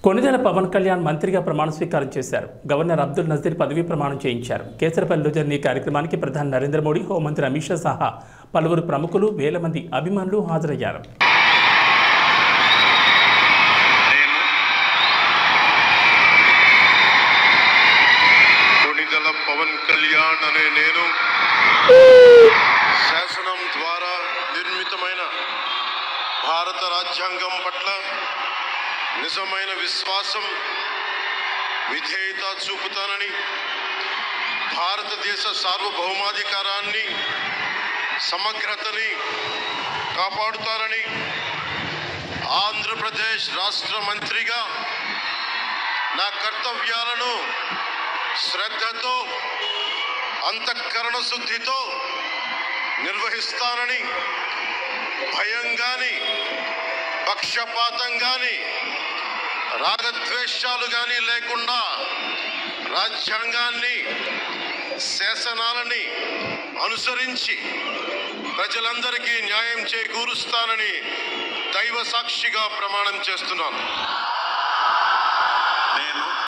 కొనిదెల పవన్ కళ్యాణ్ మంత్రిగా ప్రమాణ స్వీకారం చేశారు గవర్నర్ అబ్దుల్ నజీర్ పదవీ ప్రమాణం చేయించారు కేసరపల్లిలో జరిగిన ఈ కార్యక్రమానికి ప్రధాని నరేంద్ర మోడీ హోంమంత్రి అమిత్ షా సహా పలువురు ప్రముఖులు వేల మంది అభిమానులు హాజరయ్యారు నేను కొణిదల పవన్ కళ్యాణ్ అనే నేను శాసనం ద్వారా నిర్మితమైన భారత రాజ్యాంగం పట్ల నిజమైన విశ్వాసం విధేయత చూపుతానని భారతదేశ సార్వభౌమాధికారాన్ని సమగ్రతని కాపాడుతానని ఆంధ్రప్రదేశ్ రాష్ట్ర మంత్రిగా నా కర్తవ్యాలను శ్రద్ధతో అంతఃకరణ శుద్ధితో నిర్వహిస్తానని భయం గాని పక్షపాతం గాని రాగద్వేషాలు గాని లేకుండా రాజ్యాంగాన్ని శాసనాలని అనుసరించి ప్రజలందరికీ న్యాయం చేకూరుస్తానని దైవ సాక్షిగా ప్రమాణం చేస్తున్నాను